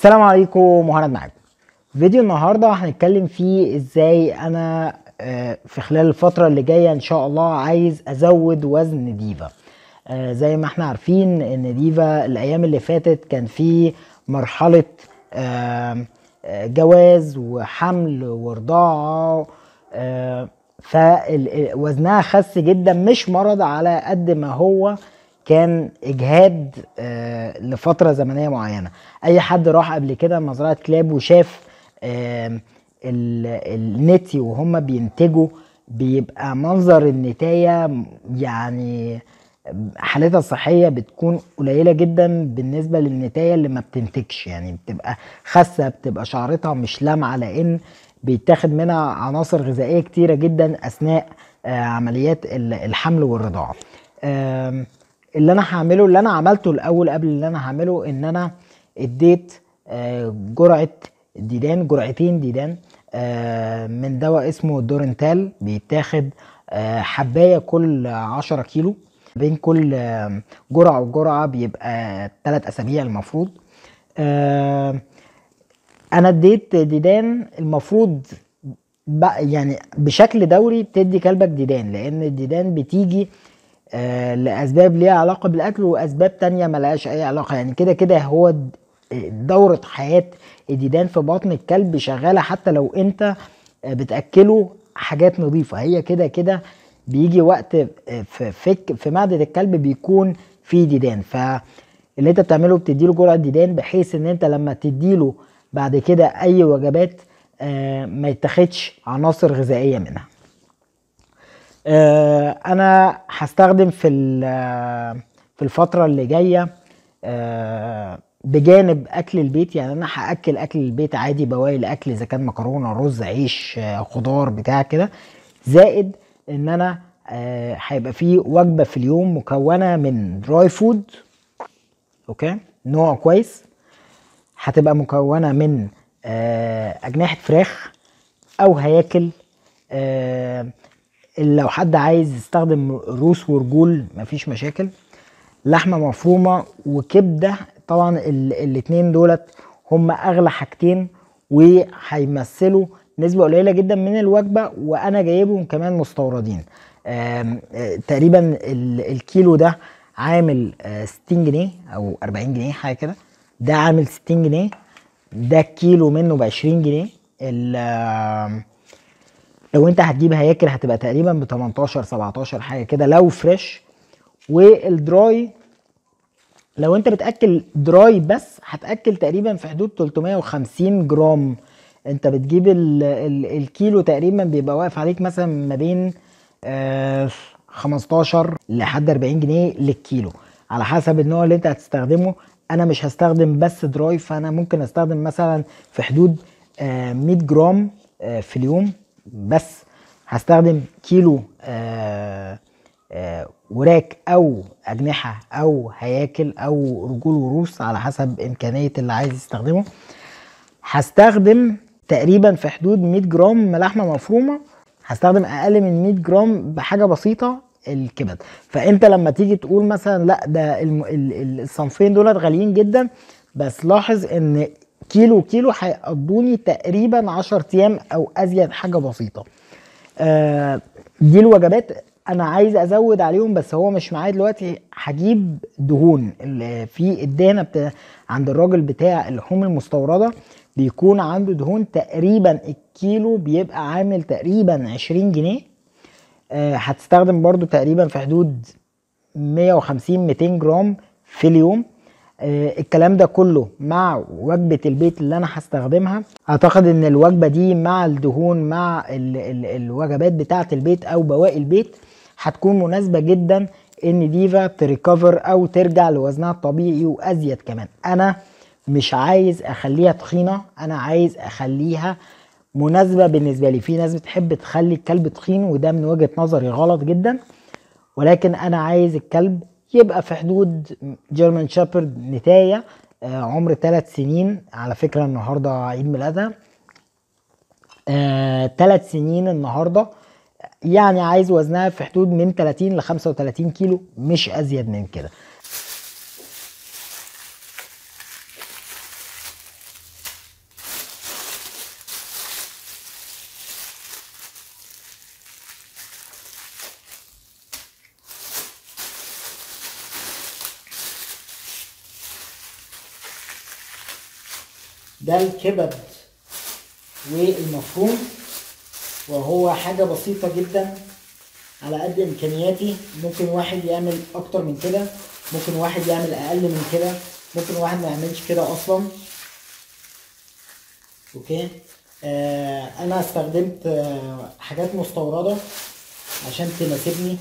السلام عليكم مهند معاكم فيديو النهارده هنتكلم فيه ازاي انا آه، في خلال الفتره اللي جايه ان شاء الله عايز ازود وزن ديفا آه، زي ما احنا عارفين ان ديفا الايام اللي فاتت كان في مرحله آه، آه، جواز وحمل ورضاعه آه، فوزنها خس جدا مش مرض على قد ما هو كان اجهاد آه، لفتره زمنيه معينه اي حد راح قبل كده مزرعه كلاب وشاف آم، ال- النتي وهم بينتجوا بيبقى منظر النتايه يعني حالتها الصحيه بتكون قليله جدا بالنسبه للنتايه اللي ما بتنتجش يعني بتبقى خاسه بتبقى شعرتها مش لامعه لان بيتاخد منها عناصر غذائيه كتيره جدا اثناء آه، عمليات ال- الحمل والرضاعه آم، اللي انا هعمله اللي انا عملته الاول قبل اللي انا هعمله ان انا اديت آه، جرعه ديدان جرعتين ديدان آه، من دواء اسمه دورنتال بيتاخد آه، حبايه كل 10 كيلو بين كل آه، جرعه وجرعه بيبقى 3 اسابيع المفروض آه، انا اديت ديدان المفروض بقى يعني بشكل دوري تدي كلبك ديدان لان الديدان بتيجي آه لاسباب ليها علاقه بالاكل واسباب تانية ملهاش اي علاقه يعني كده كده هو د- دوره حياه الديدان في بطن الكلب شغاله حتى لو انت آه، بتاكله حاجات نظيفه هي كده كده بيجي وقت آه، في فك في معده الكلب بيكون فيه ديدان فاللي انت بتعمله بتديله جرعه ديدان بحيث ان انت لما تديله بعد كده اي وجبات آه، ما يتاخدش عناصر غذائيه منها آه، انا هستخدم في ال- في الفتره اللي جايه آه، بجانب اكل البيت يعني انا هاكل اكل البيت عادي بواقي الاكل اذا كان مكرونه رز عيش آه، خضار بتاع كده زائد ان انا آه، هيبقى في وجبه في اليوم مكونه من دراي فود اوكي نوع كويس هتبقى مكونه من آه، اجنحه فراخ او هياكل آه، لو حد عايز يستخدم روس ورجول مفيش مشاكل لحمه مفرومه وكبده طبعا ال- الاتنين دولت هم اغلى حاجتين وهيمثلوا نسبه قليله جدا من الوجبه وانا جايبهم كمان مستوردين آم، آه، تقريبا ال- الكيلو ده عامل آه، 60 جنيه او 40 جنيه حاجه كده ده عامل 60 جنيه ده كيلو منه ب 20 جنيه ال- آم، لو انت هتجيب هياكل هتبقى تقريبا ب 18 17 حاجه كده لو فريش والدراي لو انت بتاكل دراي بس هتاكل تقريبا في حدود 350 جرام انت بتجيب ال ال الكيلو تقريبا بيبقى واقف عليك مثلا ما بين آه 15 لحد 40 جنيه للكيلو على حسب النوع اللي انت هتستخدمه انا مش هستخدم بس دراي فانا ممكن استخدم مثلا في حدود آه 100 جرام آه في اليوم بس هستخدم كيلو آه آه، وراك او اجنحه او هياكل او رجول وروس على حسب امكانيه اللي عايز يستخدمه هستخدم تقريبا في حدود 100 جرام لحمه مفرومه هستخدم اقل من 100 جرام بحاجه بسيطه الكبد فانت لما تيجي تقول مثلا لا ده الم- ال- ال- الصنفين دولت غاليين جدا بس لاحظ ان كيلو كيلو هيقضوني تقريبا 10 ايام او ازيد حاجه بسيطه آه، دي الوجبات انا عايز ازود عليهم بس هو مش معايا دلوقتي هجيب دهون اللي في الدهنه بتا... عند الراجل بتاع اللحوم المستورده بيكون عنده دهون تقريبا الكيلو بيبقى عامل تقريبا 20 جنيه آه، هتستخدم برضو تقريبا في حدود 150 200 جرام في اليوم آه، الكلام ده كله مع وجبة البيت اللي انا هستخدمها اعتقد ان الوجبة دي مع الدهون مع ال ال الوجبات بتاعة البيت او بواقي البيت هتكون مناسبة جدا ان ديفا تريكفر او ترجع لوزنها الطبيعي وازيد كمان انا مش عايز اخليها تخينة انا عايز اخليها مناسبة بالنسبة لي في ناس بتحب تخلي الكلب تخين وده من وجهة نظري غلط جدا ولكن انا عايز الكلب يبقى في حدود جيرمان شابرد نتاية آه، عمر ثلاث سنين على فكرة النهاردة عيد ميلادها ثلاث سنين النهاردة يعني عايز وزنها في حدود من 30 ل 35 كيلو مش ازيد من كده ده الكبد والمفروم وهو حاجة بسيطة جدا على قد امكانياتي ممكن واحد يعمل اكتر من كده ممكن واحد يعمل اقل من كده ممكن واحد ما يعملش كده اصلا اوكي آه انا استخدمت آه حاجات مستوردة عشان تناسبني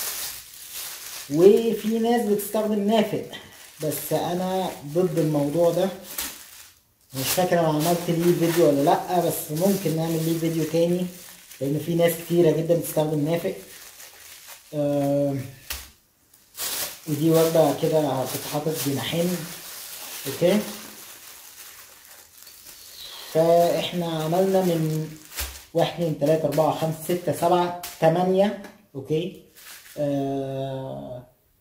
وفي ناس بتستخدم نافق بس انا ضد الموضوع ده مش فاكر انا عملت ليه فيديو ولا لا بس ممكن نعمل ليه فيديو تاني لان في ناس كتيره جدا بتستخدم نافق آه ودي وجبه كده بتتحط جناحين اوكي فاحنا عملنا من واحد اتنين تلاتة أربعة خمسة ستة سبعة تمانية أوكي آه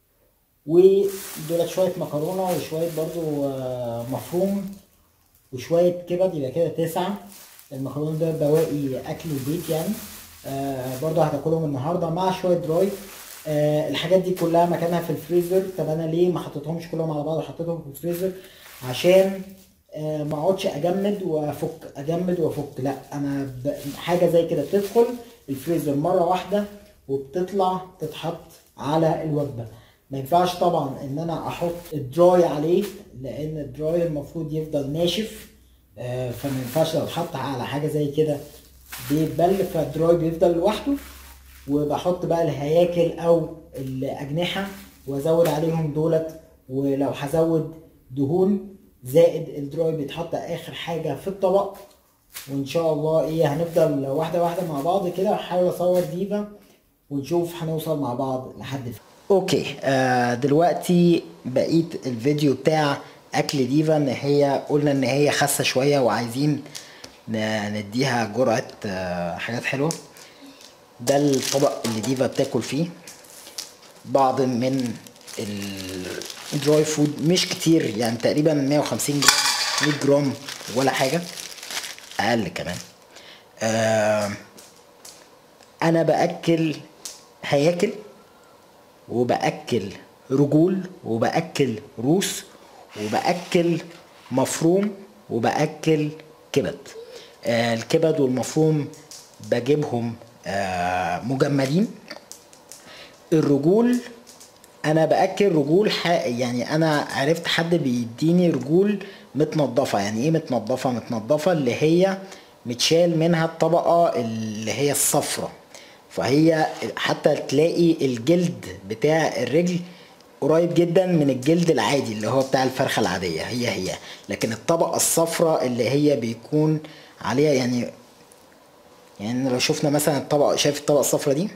ودولت شوية مكرونة وشوية برضو آه مفروم وشوية كبد يبقى كده تسعة المكرونة ده بواقي أكل البيت يعني آه برضو هتاكلهم النهاردة مع شوية دراي آه الحاجات دي كلها مكانها في الفريزر طب أنا ليه ما حطيتهمش كلهم على بعض وحطيتهم في الفريزر عشان آه ما اقعدش اجمد وافك اجمد وافك لا انا ب... حاجه زي كده بتدخل الفريزر مره واحده وبتطلع تتحط على الوجبه ما ينفعش طبعا ان انا احط الدراي عليه لان الدراي المفروض يفضل ناشف آه فما ينفعش لو اتحط على حاجه زي كده بيتبل فالدراي بيفضل لوحده وبحط بقى الهياكل او الاجنحه وازود عليهم دولت ولو هزود دهون زائد الدراي بيتحط اخر حاجه في الطبق وان شاء الله ايه هنفضل واحده واحده مع بعض كده هحاول اصور ديفا ونشوف هنوصل مع بعض لحد فين اوكي آه دلوقتي بقيت الفيديو بتاع اكل ديفا ان هي قلنا ان هي خاسه شويه وعايزين نديها جرعه آه حاجات حلوه ده الطبق اللي ديفا بتاكل فيه بعض من الدراي فود مش كتير يعني تقريبا 150 جرام 100 جرام ولا حاجه اقل كمان آه انا باكل هياكل وباكل رجول وباكل روس وباكل مفروم وباكل كبد آه الكبد والمفروم بجيبهم آه مجمدين الرجول انا باكل رجول يعني انا عرفت حد بيديني رجول متنضفه يعني ايه متنضفه متنضفه اللي هي متشال منها الطبقه اللي هي الصفرة فهي حتى تلاقي الجلد بتاع الرجل قريب جدا من الجلد العادي اللي هو بتاع الفرخه العاديه هي هي لكن الطبقه الصفراء اللي هي بيكون عليها يعني يعني لو شفنا مثلا الطبقه شايف الطبقه الصفراء دي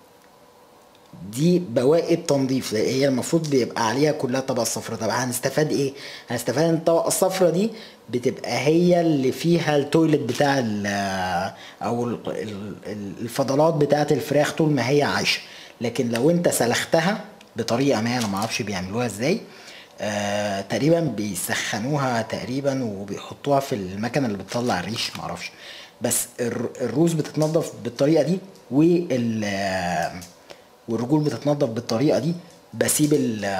دي بواقي التنظيف هي المفروض بيبقى عليها كلها طبقه صفرا طب هنستفاد ايه هنستفاد ان الطبقه الصفرا دي بتبقى هي اللي فيها التويلت بتاع او الفضلات بتاعه الفراخ طول ما هي عايشه لكن لو انت سلختها بطريقه ما انا ما اعرفش بيعملوها ازاي آه تقريبا بيسخنوها تقريبا وبيحطوها في المكنه اللي بتطلع الريش ما اعرفش بس الروز بتتنضف بالطريقه دي وال والرجول بتتنضف بالطريقه دي بسيب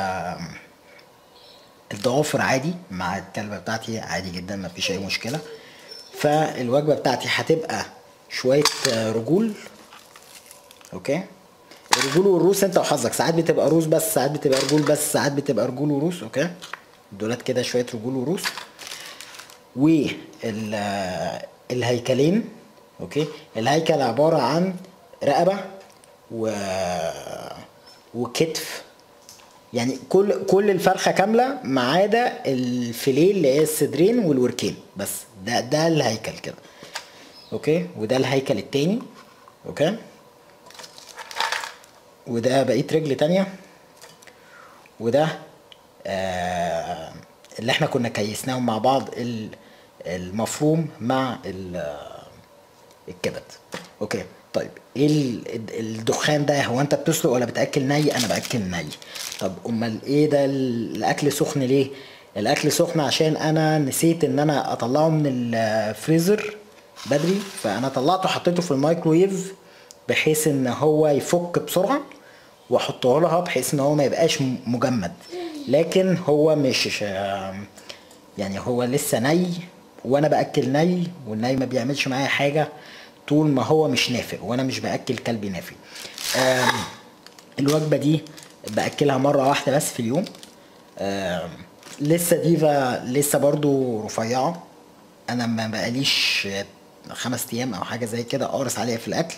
الضوافر عادي مع الكلبه بتاعتي عادي جدا ما فيش اي مشكله فالوجبه بتاعتي هتبقى شويه رجول اوكي الرجول والروس انت وحظك ساعات بتبقى روس بس ساعات بتبقى رجول بس ساعات بتبقى رجول وروس اوكي دولت كده شويه رجول وروس والهيكلين اوكي الهيكل عباره عن رقبه و... وكتف يعني كل كل الفرخه كامله ما عدا الفيليه اللي هي الصدرين والوركين بس ده ده الهيكل كده اوكي وده الهيكل التاني اوكي وده بقيه رجل تانية وده آه اللي احنا كنا كيسناهم مع بعض المفروم مع الكبد اوكي طيب ايه الدخان ده هو انت بتسلق ولا بتاكل ني انا باكل ني طب امال ايه ده الاكل سخن ليه الاكل سخن عشان انا نسيت ان انا اطلعه من الفريزر بدري فانا طلعته حطيته في الميكرويف بحيث ان هو يفك بسرعه واحطه لها بحيث ان هو ما يبقاش مجمد لكن هو مش يعني هو لسه ني وانا باكل ني والني ما بيعملش معايا حاجه طول ما هو مش نافق وانا مش باكل كلبي نافق آم، الوجبه دي باكلها مره واحده بس في اليوم آم، لسه ديفا لسه برضو رفيعه انا ما بقاليش خمس ايام او حاجه زي كده اقرص عليها في الاكل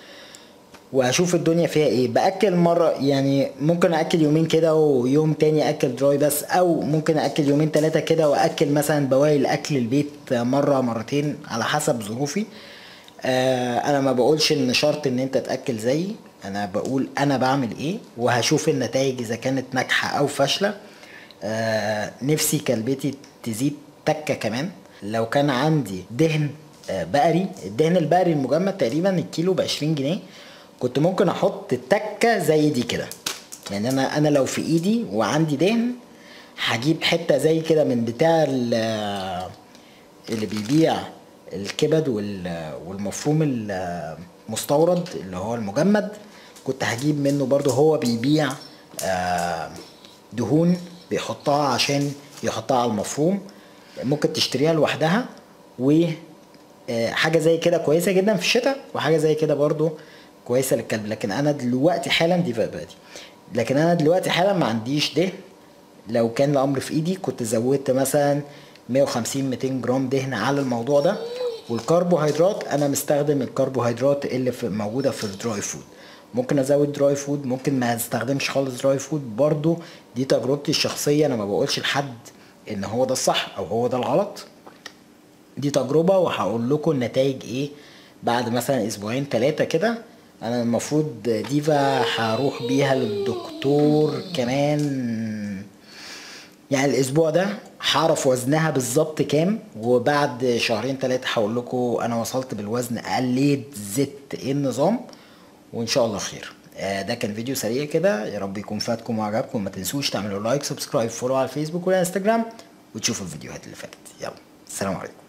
واشوف الدنيا فيها ايه باكل مره يعني ممكن اكل يومين كده ويوم تاني اكل دراي بس او ممكن اكل يومين ثلاثه كده واكل مثلا بواقي الاكل البيت مره مرتين على حسب ظروفي آه انا ما بقولش ان شرط ان انت تاكل زيي انا بقول انا بعمل ايه وهشوف النتائج اذا كانت ناجحه او فاشله آه نفسي كلبتي تزيد تكه كمان لو كان عندي دهن آه بقري الدهن البقري المجمد تقريبا الكيلو ب 20 جنيه كنت ممكن احط تكه زي دي كده يعني انا انا لو في ايدي وعندي دهن هجيب حته زي كده من بتاع ال- اللي بيبيع الكبد وال- والمفروم المستورد اللي هو المجمد كنت هجيب منه برضو هو بيبيع آه، دهون بيحطها عشان يحطها على المفروم ممكن تشتريها لوحدها و آه، حاجه زي كده كويسه جدا في الشتاء وحاجه زي كده برضو كويسه للكلب لكن انا دلوقتي حالا دي بقى دي لكن انا دلوقتي حالا ما عنديش دهن لو كان الامر في ايدي كنت زودت مثلا 150 200 جرام دهن على الموضوع ده والكربوهيدرات انا مستخدم الكربوهيدرات اللي في موجوده في الدراي فود ممكن ازود دراي فود ممكن ما استخدمش خالص دراي فود برضو دي تجربتي الشخصيه انا ما بقولش لحد ان هو ده الصح او هو ده الغلط دي تجربة وهقول لكم النتائج ايه بعد مثلا اسبوعين ثلاثة كده انا المفروض ديفا هروح بيها للدكتور كمان يعني الاسبوع ده هعرف وزنها بالظبط كام وبعد شهرين ثلاثة هقول لكم انا وصلت بالوزن قليت زدت ايه النظام وان شاء الله خير آه، ده كان فيديو سريع كده يا رب يكون فاتكم وعجبكم ما تنسوش تعملوا لايك سبسكرايب فولو على الفيسبوك والانستجرام وتشوفوا الفيديوهات اللي فاتت يلا السلام عليكم